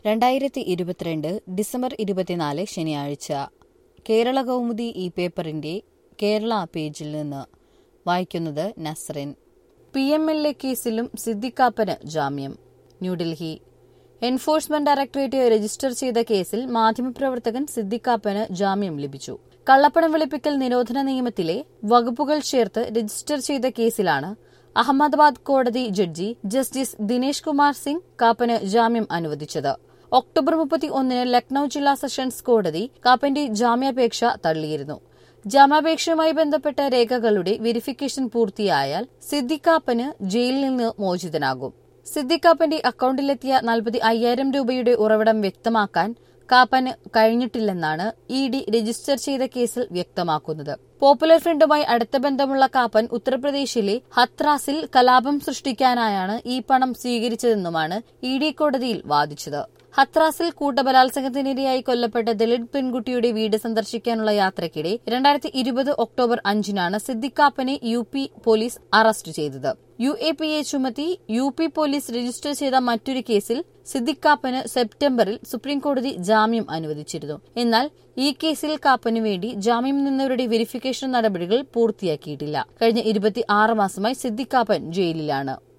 രണ്ടായിരത്തി ഇരുപത്തിരണ്ട് ഡിസംബർ ഇരുപത്തിനാല് ശനിയാഴ്ച കേരള കൗമുദി ഈ പേപ്പറിന്റെ കേരള പേജിൽ നിന്ന് വായിക്കുന്നത് Nasrin P M L A കേസിലും സിദ്ദിഖാപ്പന് ജാമ്യം ന്യൂഡൽഹി എൻഫോഴ്സ്മെന്റ് ഡയറക്ടറേറ്റ് രജിസ്റ്റർ ചെയ്ത കേസിൽ മാധ്യമപ്രവർത്തകൻ സിദ്ദിഖാപ്പന് ജാമ്യം ലഭിച്ചു കള്ളപ്പണം വെളുപ്പിക്കൽ നിരോധന നിയമത്തിലെ വകുപ്പുകൾ ചേർത്ത് രജിസ്റ്റർ ചെയ്ത കേസിലാണ് അഹമ്മദാബാദ് കോടതി ജഡ്ജി ജസ്റ്റിസ് ദിനേശ് കുമാർ സിംഗ് കാപ്പന് ജാമ്യം അനുവദിച്ചത് ഒക്ടോബർ മുപ്പത്തി ഒന്നിന് ലക്നൌ ജില്ലാ സെഷൻസ് കോടതി കാപ്പന്റെ ജാമ്യാപേക്ഷ തള്ളിയിരുന്നു ജാമ്യാപേക്ഷയുമായി ബന്ധപ്പെട്ട രേഖകളുടെ വെരിഫിക്കേഷൻ പൂർത്തിയായാൽ സിദ്ദിഖാപ്പന് ജയിലിൽ നിന്ന് മോചിതനാകും സിദ്ദിഖാപ്പന്റെ അക്കൌണ്ടിലെത്തിയ നാൽപ്പത്തി അയ്യായിരം രൂപയുടെ ഉറവിടം വ്യക്തമാക്കാൻ കാപ്പന് കഴിഞ്ഞിട്ടില്ലെന്നാണ് ഇ ഡി രജിസ്റ്റർ ചെയ്ത കേസിൽ വ്യക്തമാക്കുന്നത് പോപ്പുലർ ഫ്രണ്ടുമായി അടുത്ത ബന്ധമുള്ള കാപ്പൻ ഉത്തർപ്രദേശിലെ ഹത്രാസിൽ കലാപം സൃഷ്ടിക്കാനായാണ് ഈ പണം സ്വീകരിച്ചതെന്നുമാണ് ഇ ഡി കോടതിയിൽ വാദിച്ചത് ഹത്രാസിൽ കൂട്ടബലാത്സംഗത്തിനിരയായി കൊല്ലപ്പെട്ട ദളിത് പെൺകുട്ടിയുടെ വീട് സന്ദർശിക്കാനുള്ള യാത്രയ്ക്കിടെ രണ്ടായിരത്തി ഇരുപത് ഒക്ടോബർ അഞ്ചിനാണ് സിദ്ദിഖാപ്പനെ യു പി പോലീസ് അറസ്റ്റ് ചെയ്തത് യു എ പി എ ചുമത്തി യു പി പോലീസ് രജിസ്റ്റർ ചെയ്ത മറ്റൊരു കേസിൽ സിദ്ദിഖാപ്പന് സെപ്റ്റംബറിൽ സുപ്രീംകോടതി ജാമ്യം അനുവദിച്ചിരുന്നു എന്നാൽ ഈ കേസിൽ കാപ്പനു വേണ്ടി ജാമ്യം നിന്നവരുടെ വെരിഫിക്കേഷൻ നടപടികൾ പൂർത്തിയാക്കിയിട്ടില്ല കഴിഞ്ഞ ഇരുപത്തി ആറ് മാസമായി സിദ്ദിഖാപ്പൻ ജയിലിലാണ്